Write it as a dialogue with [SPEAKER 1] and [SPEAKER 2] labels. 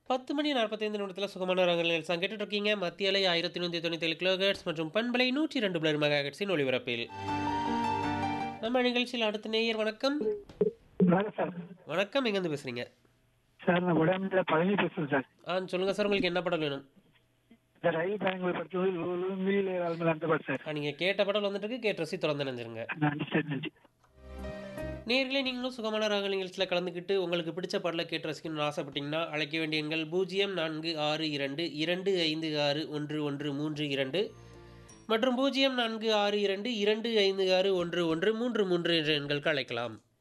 [SPEAKER 1] 10 மணி 45 நிமிடத்துல சுகமான ரகங்கள் சாங் கேட்டுட்டு இருக்கீங்க. மத்திய அலை 1197 கிலோஹெர்ட்ஸ் மற்றும் பண்பலை 102 மெகாஹெர்ட்ஸின் ஒலிபரப்பில். நம்ம நிகழ்ச்சியில் அடுத்த நேயர் வணக்கம்.
[SPEAKER 2] வணக்கம் சார்
[SPEAKER 1] வணக்கம் எங்கேருந்து பேசுறீங்க?
[SPEAKER 2] சார் நான் உடம்புல பழனி பேசுறேன் சார்
[SPEAKER 1] ஆ சொல்லுங்க சார் உங்களுக்கு என்ன படம் வேணும்?
[SPEAKER 2] இந்த ரயில் பயணங்கள் படுத்துவது மீலே வாழ்மல் அந்த பாட்டு சார்
[SPEAKER 1] ஆ, நீங்க கேட்ட படம் வந்துட்டு இருக்கு கேட்டு ரசி திறந்து நினைஞ்சிருங்க.
[SPEAKER 2] நன்றி சார் நன்றி
[SPEAKER 1] நேர்களே நீங்களும் சுகமான ராகங்கள் நிகழ்ச்சியில் கலந்துக்கிட்டு உங்களுக்கு பிடிச்ச பாடலை கேட்டு ரசிக்கணும்னு ஆசைப்பட்டீங்கன்னா அழைக்க வேண்டிய எண்கள் பூஜ்ஜியம் நான்கு ஆறு இரண்டு இரண்டு ஐந்து ஆறு ஒன்று ஒன்று மூன்று இரண்டு மற்றும் பூஜ்ஜியம் நான்கு ஆறு இரண்டு இரண்டு ஐந்து ஆறு ஒன்று ஒன்று மூன்று மூன்று என்ற எண்களுக்கு அழைக்கலாம்